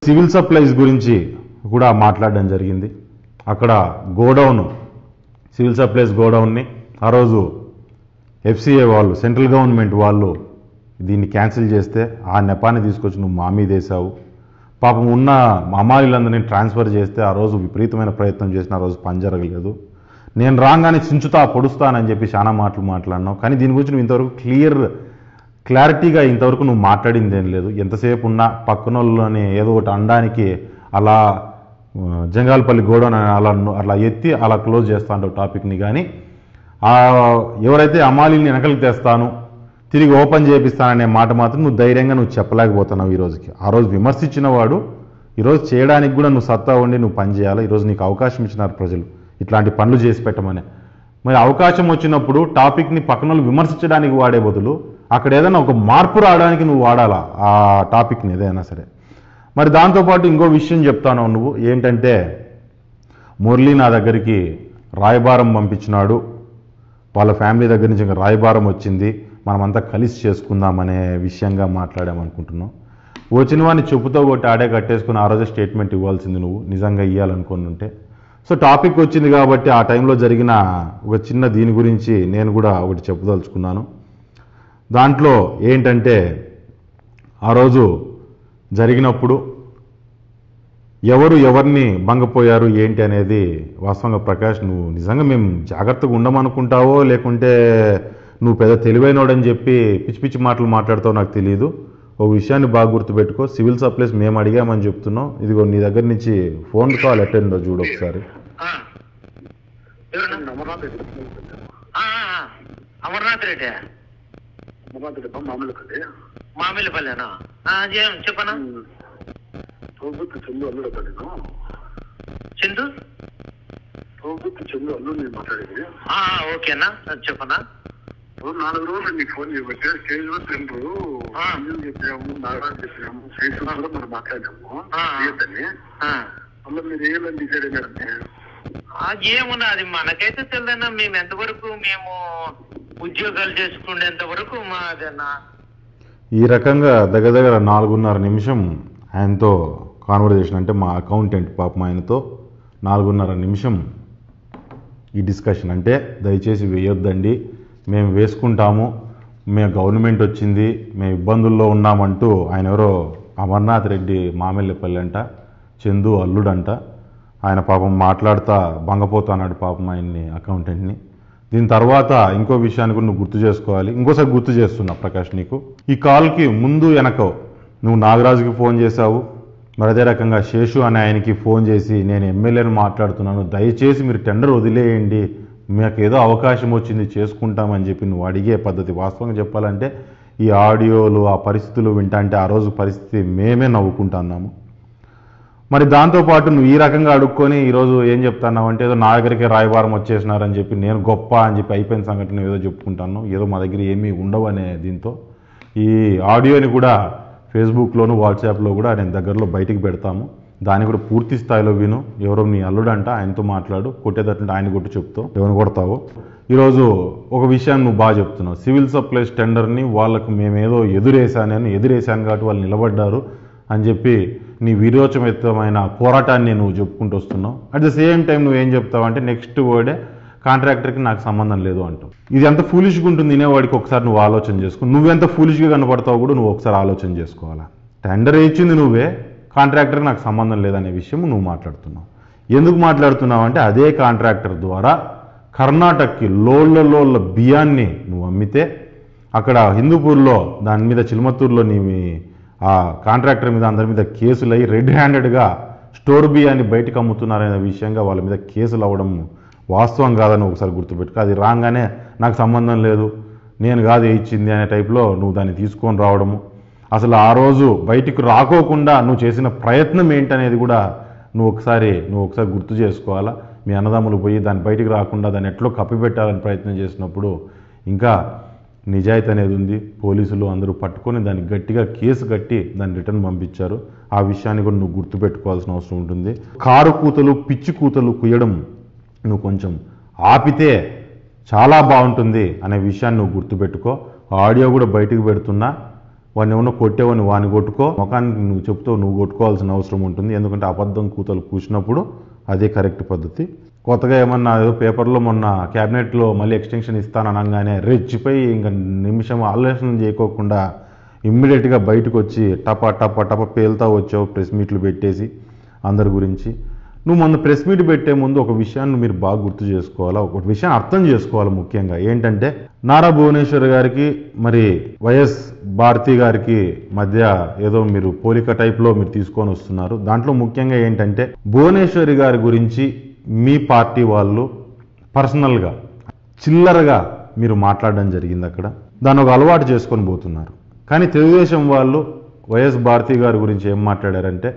Civil supplies గురించి కూడా మాట్లాడడం జరిగింది అక్కడ గోడౌన్ సివిల్ సప్లైస్ గోడౌన్ని ఆ రోజు ఎఫ్సిఏ వాళ్ళు సెంట్రల్ గవర్నమెంట్ వాళ్ళు దీన్ని క్యాన్సిల్ చేస్తే ఆ నెపాన్ని తీసుకొచ్చి నువ్వు మా మీద వేసావు పాపం ఉన్న అమ్మాయిలందరినీ ట్రాన్స్ఫర్ చేస్తే ఆ రోజు విపరీతమైన ప్రయత్నం చేసిన ఆ రోజు పని జరగలేదు నేను రాగానే చించుతా పొడుస్తానని చెప్పి చాలా మాటలు మాట్లాడినావు కానీ దీని గురించి నువ్వు ఇంతవరకు క్లియర్ క్లారిటీగా ఇంతవరకు నువ్వు మాట్లాడింది ఏం లేదు ఎంతసేపు ఉన్నా పక్కనోళ్ళని ఏదో ఒకటి అనడానికి అలా ఆ, జంగాలపల్లి గోడౌన్ అని అలా అలా ఎత్తి అలా క్లోజ్ చేస్తా ఉంటావు టాపిక్ని కానీ ఆ ఎవరైతే అమాలీని వెనకలికి తెస్తాను తిరిగి ఓపెన్ చేపిస్తాననే మాట మాత్రం నువ్వు ధైర్యంగా నువ్వు చెప్పలేకపోతున్నావు ఈ రోజుకి ఆ రోజు విమర్శించిన వాడు ఈరోజు చేయడానికి కూడా నువ్వు సత్తా ఉండి నువ్వు పని చేయాలి ఈరోజు నీకు అవకాశం ఇచ్చినారు ప్రజలు ఇట్లాంటి పనులు చేసి పెట్టమని మరి అవకాశం వచ్చినప్పుడు టాపిక్ని పక్కన వాళ్ళు విమర్శించడానికి వాడే బదులు అక్కడ ఏదైనా ఒక మార్పు రావడానికి నువ్వు వాడాలా ఆ టాపిక్ని ఏదైనా సరే మరి దాంతోపాటు ఇంకో విషయం చెప్తాను నువ్వు ఏంటంటే మురళి నా దగ్గరికి రాయబారం పంపించినాడు వాళ్ళ ఫ్యామిలీ దగ్గర నుంచి ఇంకా రాయబారం వచ్చింది మనమంతా కలిసి చేసుకుందామనే విషయంగా మాట్లాడామనుకుంటున్నాం వచ్చిన వాడిని చెప్పుతో కొట్టి ఆడే కట్టేసుకుని ఆ రోజే స్టేట్మెంట్ ఇవ్వాల్సింది నువ్వు నిజంగా ఇవ్వాలనుకుని ఉంటే సో టాపిక్ వచ్చింది కాబట్టి ఆ టైంలో జరిగిన ఒక చిన్న దీని గురించి నేను కూడా ఒకటి చెప్పదలుచుకున్నాను దాంట్లో ఏంటంటే ఆ రోజు జరిగినప్పుడు ఎవరు ఎవరిని భంగపోయారు ఏంటి అనేది వాస్తవంగా ప్రకాష్ నువ్వు నిజంగా మేము జాగ్రత్తగా ఉండమనుకుంటావో లేకుంటే నువ్వు పెద్ద తెలివైనోడని చెప్పి పిచ్చి పిచ్చి మాటలు మాట్లాడతావో నాకు తెలియదు ఓ విషయాన్ని బాగా గుర్తుపెట్టుకో సివిల్ సప్లైస్ మేము అడిగామని చెప్తున్నాం ఇదిగో నీ దగ్గర నుంచి ఫోన్ కాల్ అటెండ్ చూడు ఒకసారి ఆ. ఎవరన్నా అమర్నాథ్ రెడ్డి ఆ, ఆ, ఆ. అమర్నాథ్ రెడ్డి అమర్నాథ్ రెడ్డి మామూలు కదే మామిలిపల్లెనా ఆ, ఏం చెప్పనా తోబుత్తు చెల్లు అల్లుడు అబ్బా నేను చిందు తోబుత్తు చెల్లు అల్లుడు నేను మాట్లాడేది ఆ, ఆ, ఓకేనా చెప్పనా ఓ నాలుగు రోజులు నీకు ఫోన్ చేయబట్టే స్టేజ్ లో తిండ్రు ఆ. అన్నం చెప్పాము నాగరాజు చెప్పాము ఫేస్ కూడా మనం మాట్లాడాము ఆ. చేయొద్దని ఆ. మళ్ళీ మీరు ఏమని డిసైడ్ అయినారంటే ఆ, ఏమున్నా అది మనకైతే తెలియదన్నా మేము ఎంతవరకు మేము ఉద్యోగాలు చేసుకునేంత వరకు మాదన్నా ఈ రకంగా దగ్గర దగ్గర నాలుగున్నర నిమిషం ఆయనతో కాన్వర్జేషన్ అంటే మా అకౌంటెంట్ పాపం ఆయనతో నాలుగున్నర నిమిషం ఈ డిస్కషన్ అంటే దయచేసి వేయొద్దండి మేము వేసుకుంటాము మేము గవర్నమెంట్ వచ్చింది మేము ఇబ్బందుల్లో ఉన్నామంటూ ఆయన ఎవరో అమర్నాథ్ రెడ్డి మామెల్లపల్లి అంట చందు అల్లుడంట ఆయన పాపం మాట్లాడుతా భంగపోతాన్నాడు పాపం ఆయన్ని అకౌంటెంట్ని దీని తర్వాత ఇంకో విషయాన్ని కూడా నువ్వు గుర్తు చేసుకోవాలి ఇంకోసారి గుర్తు చేస్తున్నా ప్రకాష్ నీకు ఈ కాల్కి ముందు వెనకో నువ్వు నాగరాజుకి ఫోన్ చేశావు మరి అదే రకంగా శేషు అనే ఆయనకి ఫోన్ చేసి నేను ఎమ్మెల్యేని మాట్లాడుతున్నాను దయచేసి మీరు టెండర్ వదిలేయండి మీకు ఏదో అవకాశం వచ్చింది చేసుకుంటామని చెప్పి నువ్వు అడిగే పద్ధతి వాస్తవంగా చెప్పాలంటే ఈ ఆడియోలు ఆ పరిస్థితులు వింటంటే ఆ రోజు పరిస్థితి మేమే నవ్వుకుంటున్నాము మరి దాంతోపాటు నువ్వు ఈ రకంగా అడుక్కొని ఈరోజు ఏం చెప్తున్నావు అంటే ఏదో నా దగ్గరికి రాయబారం వచ్చేసినారని చెప్పి నేను గొప్ప అని చెప్పి అయిపోయిన సంఘటన ఏదో చెప్పుకుంటాను ఏదో మా దగ్గర ఏమీ ఉండవు అనే దీంతో ఈ ఆడియోని కూడా ఫేస్బుక్లోను వాట్సాప్లో కూడా నేను దగ్గరలో బయటికి పెడతాము దాన్ని కూడా పూర్తి స్థాయిలో విను ఎవరో నీ అల్లుడంట ఆయనతో మాట్లాడు కొట్టేటట్టు ఆయన కొట్టు చెప్తావు ఎవరిని కొడతావు ఈరోజు ఒక విషయాన్ని నువ్వు బాగా చెప్తున్నావు సివిల్ సప్లైస్ టెండర్ని వాళ్ళకు మేమేదో ఎదురేశానని ఎదురేశాను కాబట్టి వాళ్ళు నిలబడ్డారు అని చెప్పి నీ వీరోచమితమైన పోరాటాన్ని నువ్వు చెప్పుకుంటూ వస్తున్నావు అట్ ద సేమ్ టైం నువ్వు ఏం చెప్తావు అంటే నెక్స్ట్ వర్డే కాంట్రాక్టర్కి నాకు సంబంధం లేదు అంటావు ఇది ఎంత ఫూలిష్గా ఉంటుంది వినేవాడికి ఒకసారి నువ్వు ఆలోచన చేసుకో నువ్వెంత ఫూలిష్గా కనపడతావు కూడా నువ్వు ఒకసారి ఆలోచన చేసుకోవాలా టెండర్ ఇచ్చింది నువ్వే కాంట్రాక్టర్కి నాకు సంబంధం లేదనే విషయం నువ్వు మాట్లాడుతున్నావు ఎందుకు మాట్లాడుతున్నావు అంటే అదే కాంట్రాక్టర్ ద్వారా కర్ణాటకకి లోళ్ళ లోళ్ళ బియ్యాన్ని నువ్వు అమ్మితే అక్కడ హిందూపూర్లో దాని మీద చిల్మత్తూరులో నీ ఆ కాంట్రాక్టర్ మీద అందరి మీద కేసులు అయ్యి రెడ్ హ్యాండెడ్గా స్టోర్ బియ్యాన్ని బయటకు అమ్ముతున్నారనే విషయంగా వాళ్ళ మీద కేసులు అవ్వడం వాస్తవం కాదని ఒకసారి గుర్తుపెట్టుకో అది రాగానే నాకు సంబంధం లేదు నేను కాదు ఏ ఇచ్చింది అనే టైప్లో నువ్వు దాన్ని తీసుకొని రావడము అసలు ఆ రోజు బయటికి రాకోకుండా నువ్వు చేసిన ప్రయత్నం ఏంటనేది కూడా నువ్వు ఒకసారి నువ్వు ఒకసారి గుర్తు చేసుకోవాలా మీ అన్నదమ్ములు పోయి దాన్ని బయటికి రాకుండా దాన్ని ఎట్లో కప్పిపెట్టాలని ప్రయత్నం చేసినప్పుడు ఇంకా నిజాయితీ అనేది ఉంది పోలీసులు అందరూ పట్టుకొని దాన్ని గట్టిగా కేసు కట్టి దాన్ని రిటర్న్ పంపించారు ఆ విషయాన్ని కూడా నువ్వు గుర్తుపెట్టుకోవాల్సిన అవసరం ఉంటుంది కారు కూతలు పిచ్చి కూతలు కుయ్యడం నువ్వు కొంచెం ఆపితే చాలా బాగుంటుంది అనే విషయాన్ని నువ్వు గుర్తుపెట్టుకో ఆడియో కూడా బయటికి పెడుతున్నా వాడిని ఏమన్నా కొట్టేవని వాడిని కొట్టుకో ముఖానికి నువ్వు చెప్తావు నువ్వు కొట్టుకోవాల్సిన అవసరం ఉంటుంది ఎందుకంటే అబద్ధం కూతలు కూసినప్పుడు అదే కరెక్ట్ పద్ధతి కొత్తగా ఏమన్నా ఏదో పేపర్లో మొన్న క్యాబినెట్లో మళ్ళీ ఎక్స్టెన్షన్ ఇస్తాననగానే రెచ్చిపోయి ఇంకా నిమిషం ఆలోచన చేయకోకుండా ఇమ్మీడియట్గా బయటకు వచ్చి టపా టపా టపా పేలుతా వచ్చావు ప్రెస్ మీట్లు పెట్టేసి అందరి గురించి నువ్వు మొన్న ప్రెస్ మీట్ పెట్టే ముందు ఒక విషయాన్ని మీరు బాగా గుర్తు చేసుకోవాలా ఒక విషయాన్ని అర్థం చేసుకోవాలి ముఖ్యంగా ఏంటంటే నారా భువనేశ్వర్ గారికి మరి వైఎస్ భారతి గారికి మధ్య ఏదో మీరు పోలిక టైప్లో మీరు తీసుకొని వస్తున్నారు దాంట్లో ముఖ్యంగా ఏంటంటే భువనేశ్వరి గారి గురించి మీ పార్టీ వాళ్ళు పర్సనల్గా చిల్లరగా మీరు మాట్లాడడం జరిగింది అక్కడ దాన్ని ఒక అలవాటు చేసుకొని పోతున్నారు కానీ తెలుగుదేశం వాళ్ళు వైఎస్ భారతి గారి గురించి ఏం మాట్లాడారంటే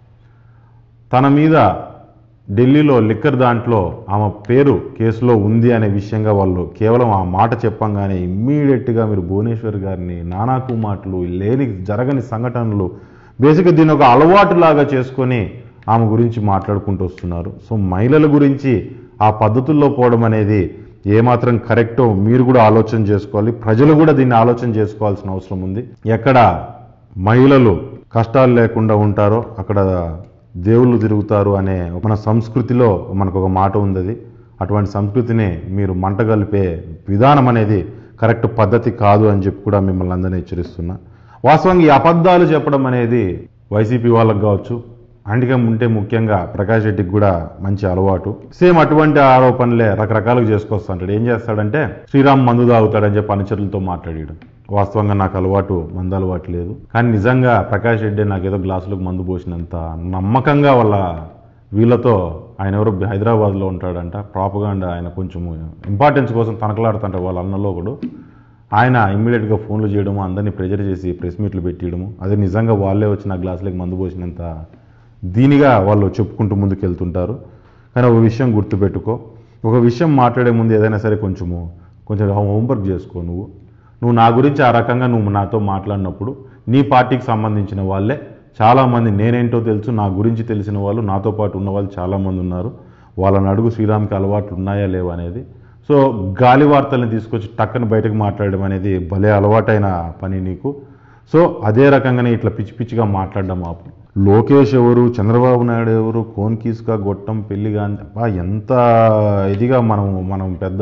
తన మీద ఢిల్లీలో లిక్కర్ దాంట్లో ఆమె పేరు కేసులో ఉంది అనే విషయంగా వాళ్ళు కేవలం ఆ మాట చెప్పంగానే ఇమ్మీడియట్గా మీరు భువనేశ్వర్ గారిని నానాకు మాటలు లేని జరగని సంఘటనలు బేసిక్గా దీన్ని ఒక అలవాటులాగా చేసుకొని ఆమె గురించి మాట్లాడుకుంటూ వస్తున్నారు సో మహిళల గురించి ఆ పద్ధతుల్లో పోవడం అనేది ఏమాత్రం కరెక్టో మీరు కూడా ఆలోచన చేసుకోవాలి ప్రజలు కూడా దీన్ని ఆలోచన చేసుకోవాల్సిన అవసరం ఉంది ఎక్కడ మహిళలు కష్టాలు లేకుండా ఉంటారో అక్కడ దేవుళ్ళు తిరుగుతారు అనే మన సంస్కృతిలో మనకు ఒక మాట ఉంది అది. అటువంటి సంస్కృతిని మీరు మంట కలిపే విధానం అనేది కరెక్ట్ పద్ధతి కాదు అని చెప్పి కూడా మిమ్మల్ని అందరినీ హెచ్చరిస్తున్నా వాస్తవంగా ఈ అబద్ధాలు చెప్పడం అనేది వైసీపీ వాళ్ళకి కావచ్చు అందుకే ఉంటే ముఖ్యంగా ప్రకాష్ రెడ్డికి కూడా మంచి అలవాటు సేమ్ అటువంటి ఆరోపణలే రకరకాలుగా చేసుకొస్తుంటాడు ఏం చేస్తాడంటే శ్రీరామ్ మందు తాగుతాడని చెప్పి అనుచరులతో మాట్లాడాడు వాస్తవంగా నాకు అలవాటు మందు అలవాటు లేదు కానీ నిజంగా ప్రకాష్ రెడ్డి నాకు ఏదో గ్లాసులకు మందు పోసినంత నమ్మకంగా వాళ్ళ వీళ్ళతో ఆయన ఎవరో హైదరాబాద్లో ఉంటాడంట ప్రాపగాండా ఆయన కొంచెం ఇంపార్టెన్స్ కోసం తనకలాడుతుంట వాళ్ళ అన్నలో ఒకడు ఆయన ఇమ్మీడియట్గా ఫోన్లు చేయడము అందరినీ ప్రెజర్ చేసి ప్రెస్ మీట్లు పెట్టియడము అదే నిజంగా వాళ్ళే వచ్చి నా గ్లాసులకు మందు పోసినంత దీనిగా వాళ్ళు చెప్పుకుంటూ ముందుకు వెళ్తుంటారు కానీ ఒక విషయం గుర్తుపెట్టుకో ఒక విషయం మాట్లాడే ముందు ఏదైనా సరే కొంచెము కొంచెం హోంవర్క్ చేసుకో నువ్వు నువ్వు నా గురించి ఆ రకంగా నువ్వు నాతో మాట్లాడినప్పుడు నీ పార్టీకి సంబంధించిన వాళ్ళే చాలామంది నేనేంటో తెలుసు నా గురించి తెలిసిన వాళ్ళు నాతో పాటు ఉన్న వాళ్ళు చాలామంది ఉన్నారు వాళ్ళని అడుగు శ్రీరామ్కి అలవాట్లు ఉన్నాయా లేవా అనేది సో గాలి వార్తల్ని తీసుకొచ్చి టక్కన బయటకు మాట్లాడడం అనేది భలే అలవాటైన పని నీకు సో అదే రకంగానే ఇట్లా పిచ్చి పిచ్చిగా మాట్లాడడం ఆపు లోకేష్ ఎవరు చంద్రబాబు నాయుడు ఎవరు కోన్ కీస్కా గొట్టం పెళ్లి గాంధీ అబ్బా, ఎంత ఇదిగా మనం మనం పెద్ద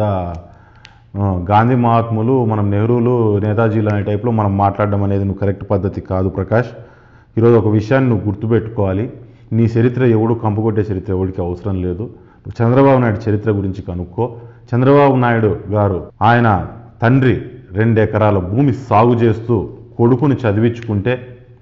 ఆ, గాంధీ మహాత్ములు మనం నెహ్రూలు నేతాజీలు అనే టైప్లో మనం మాట్లాడడం అనేది నువ్వు కరెక్ట్ పద్ధతి కాదు ప్రకాష్ ఈరోజు ఒక విషయాన్ని నువ్వు గుర్తుపెట్టుకోవాలి నీ చరిత్ర ఎవడు కంపుకొట్టే చరిత్ర ఎవడికి అవసరం లేదు నువ్వు చంద్రబాబు నాయుడు చరిత్ర గురించి కనుక్కో చంద్రబాబు నాయుడు గారు ఆయన తండ్రి రెండు ఎకరాల భూమి సాగు చేస్తూ కొడుకుని చదివించుకుంటే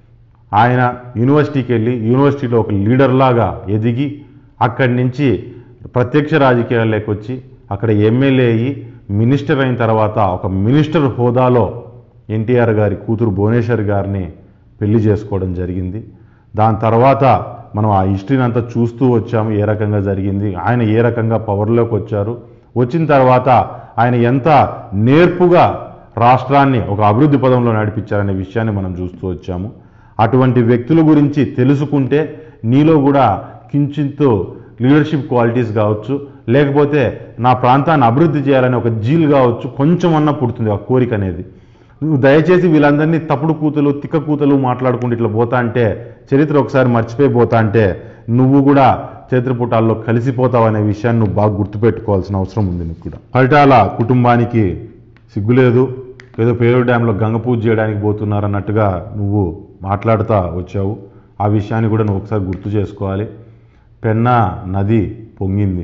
ఆయన యూనివర్సిటీకి వెళ్ళి యూనివర్సిటీలో ఒక లీడర్ లాగా ఎదిగి అక్కడి నుంచి ప్రత్యక్ష రాజకీయాల్లోకి వచ్చి అక్కడ ఎమ్మెల్యే అయ్యి మినిస్టర్ అయిన తర్వాత ఒక మినిస్టర్ హోదాలో ఎన్టీఆర్ గారి కూతురు భువనేశ్వర్ గారిని పెళ్లి చేసుకోవడం జరిగింది దాని తర్వాత మనం ఆ హిస్టరీని అంతా చూస్తూ వచ్చాము ఏ రకంగా జరిగింది ఆయన ఏ రకంగా పవర్లోకి వచ్చారు వచ్చిన తర్వాత ఆయన ఎంత నేర్పుగా రాష్ట్రాన్ని ఒక అభివృద్ధి పదంలో నడిపించారనే విషయాన్ని మనం చూస్తూ వచ్చాము అటువంటి వ్యక్తుల గురించి తెలుసుకుంటే నీలో కూడా కించిత్తు లీడర్షిప్ క్వాలిటీస్ కావచ్చు లేకపోతే నా ప్రాంతాన్ని అభివృద్ధి చేయాలనే ఒక జీల్ కావచ్చు కొంచెం అన్న పుడుతుంది ఆ కోరిక అనేది నువ్వు దయచేసి వీళ్ళందరినీ తప్పుడు కూతలు తిక్క కూతలు మాట్లాడుకుంటూ ఇట్లా పోతా అంటే చరిత్ర ఒకసారి మర్చిపోయి పోతా అంటే నువ్వు కూడా చరిత్ర పుటాల్లో కలిసిపోతావు అనే విషయాన్ని నువ్వు బాగా గుర్తుపెట్టుకోవాల్సిన అవసరం ఉంది నీకు కూడా ఫలితాల కుటుంబానికి సిగ్గులేదు ఏదో పేరు డ్యాంలో గంగ పూజ చేయడానికి పోతున్నారన్నట్టుగా నువ్వు మాట్లాడుతా వచ్చావు ఆ విషయాన్ని కూడా నువ్వు ఒకసారి గుర్తు చేసుకోవాలి పెన్నా నది పొంగింది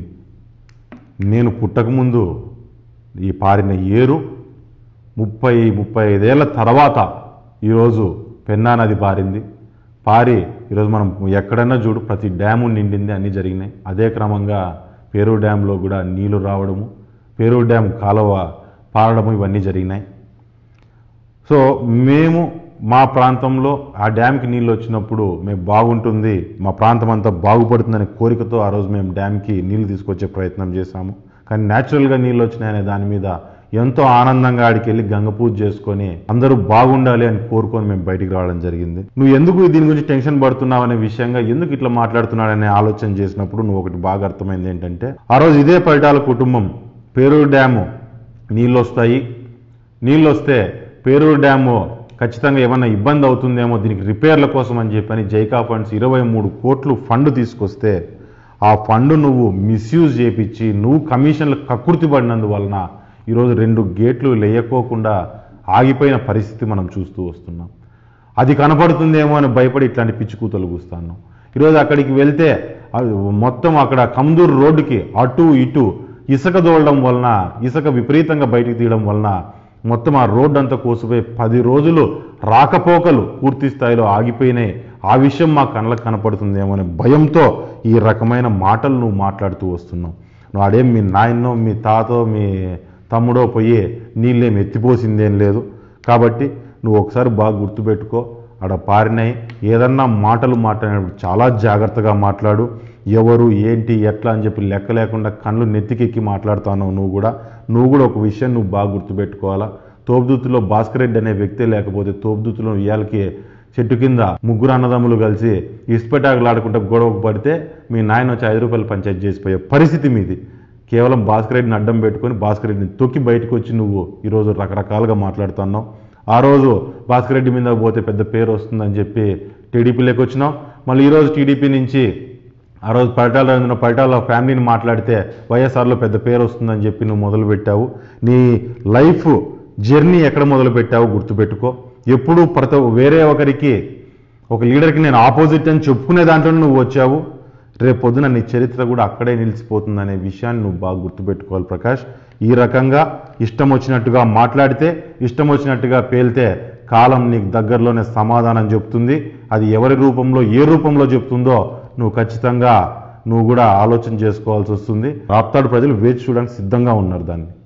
నేను పుట్టకముందు ఈ పారిన ఏరు ముప్పై ముప్పై ఐదేళ్ల తర్వాత ఈరోజు పెన్నా నది పారింది పారి ఈరోజు మనం ఎక్కడన్నా చూడు ప్రతి డ్యాము నిండింది అన్నీ జరిగినాయి అదే క్రమంగా పేరూరు డ్యాంలో కూడా నీళ్లు రావడము పేరూరు డ్యామ్ కాలువ పారడము ఇవన్నీ జరిగినాయి సో మేము మా ప్రాంతంలో ఆ డ్యామ్కి నీళ్ళు వచ్చినప్పుడు మేము బాగుంటుంది మా ప్రాంతం అంతా బాగుపడుతుందనే కోరికతో ఆ రోజు మేము డ్యామ్కి నీళ్లు తీసుకొచ్చే ప్రయత్నం చేశాము కానీ న్యాచురల్గా నీళ్ళు వచ్చినాయనే దాని మీద ఎంతో ఆనందంగా ఆడికి వెళ్ళి గంగ పూజ చేసుకొని అందరూ బాగుండాలి అని కోరుకొని మేము బయటికి రావడం జరిగింది నువ్వు ఎందుకు దీని గురించి టెన్షన్ పడుతున్నావు అనే విషయంగా ఎందుకు ఇట్లా మాట్లాడుతున్నాడనే ఆలోచన చేసినప్పుడు నువ్వు ఒకటి బాగా అర్థమైంది ఏంటంటే ఆ రోజు ఇదే పరిటాల కుటుంబం పేరూరు డ్యాము నీళ్ళు వస్తాయి నీళ్ళు వస్తే పేరూరు డ్యాము ఖచ్చితంగా ఏమన్నా ఇబ్బంది అవుతుందేమో దీనికి రిపేర్ల కోసం అని చెప్పని జైకా ఫండ్స్ ఇరవై మూడు కోట్లు ఫండ్ తీసుకొస్తే ఆ ఫండ్ నువ్వు మిస్యూజ్ చేపించి నువ్వు కమిషన్లు కక్కుర్తి పడినందువలన ఈరోజు రెండు గేట్లు లేయకోకుండా ఆగిపోయిన పరిస్థితి మనం చూస్తూ వస్తున్నాం అది కనపడుతుందేమో అని భయపడి ఇట్లాంటి పిచ్చి కూతలు కూస్తాను ఈరోజు అక్కడికి వెళ్తే అది మొత్తం అక్కడ కందూరు రోడ్డుకి అటు ఇటు ఇసుక దోలడం వలన ఇసుక విపరీతంగా బయటికి తీయడం వలన మొత్తం ఆ రోడ్డు అంతా కోసిపోయి పది రోజులు రాకపోకలు పూర్తి స్థాయిలో ఆగిపోయినాయి ఆ విషయం మా కళ్ళకు కనపడుతుందేమో అనే భయంతో ఈ రకమైన మాటలు నువ్వు మాట్లాడుతూ వస్తున్నావు నువ్వు అడేం మీ నాయనో మీ తాతో మీ తమ్ముడో పోయి నీళ్ళేం ఎత్తిపోసిందేం లేదు కాబట్టి నువ్వు ఒకసారి బాగా గుర్తుపెట్టుకో ఆడ పారినాయి ఏదన్నా మాటలు మాట్లాడినప్పుడు చాలా జాగ్రత్తగా మాట్లాడు ఎవరు ఏంటి ఎట్లా అని చెప్పి లెక్క లేకుండా కళ్ళు నెత్తికెక్కి మాట్లాడుతున్నావు నువ్వు కూడా నువ్వు కూడా ఒక విషయం నువ్వు బాగా గుర్తుపెట్టుకోవాలా తోపుదుత్తులో భాస్కర్ రెడ్డి అనే వ్యక్తే లేకపోతే తోపుదుత్తులో ఇయ్యాలకి చెట్టు కింద ముగ్గురు అన్నదమ్ములు కలిసి ఇసుపెటాకులాడుకుంటే గొడవకు పడితే మీ నాయన వచ్చి ఐదు రూపాయలు పంచాయతీ చేసిపోయే పరిస్థితి మీది కేవలం భాస్కర్ రెడ్డిని అడ్డం పెట్టుకొని భాస్కర్ రెడ్డిని తొక్కి బయటకు వచ్చి నువ్వు ఈరోజు రకరకాలుగా మాట్లాడుతున్నావు ఆ రోజు భాస్కర్ రెడ్డి మీద పోతే పెద్ద పేరు వస్తుందని చెప్పి టీడీపీలోకి వచ్చినావు మళ్ళీ ఈరోజు టీడీపీ నుంచి ఆ రోజు పరిటాల రవీంద్ర పరిటాల ఫ్యామిలీని మాట్లాడితే వైఎస్ఆర్లో పెద్ద పేరు వస్తుందని చెప్పి నువ్వు మొదలుపెట్టావు నీ లైఫ్ జర్నీ ఎక్కడ మొదలుపెట్టావు గుర్తుపెట్టుకో ఎప్పుడు ప్రతి వేరే ఒకరికి ఒక లీడర్కి నేను ఆపోజిట్ అని చెప్పుకునే దాంట్లో నువ్వు వచ్చావు రేపు పొద్దున నీ చరిత్ర కూడా అక్కడే నిలిచిపోతుందనే విషయాన్ని నువ్వు బాగా గుర్తుపెట్టుకోవాలి ప్రకాష్ ఈ రకంగా ఇష్టం వచ్చినట్టుగా మాట్లాడితే ఇష్టం వచ్చినట్టుగా పేలితే కాలం నీకు దగ్గరలోనే సమాధానం చెప్తుంది అది ఎవరి రూపంలో ఏ రూపంలో చెప్తుందో నువ్వు ఖచ్చితంగా నువ్వు కూడా ఆలోచన చేసుకోవాల్సి వస్తుంది రాప్తాడు ప్రజలు వేచి చూడడానికి సిద్ధంగా ఉన్నారు దాన్ని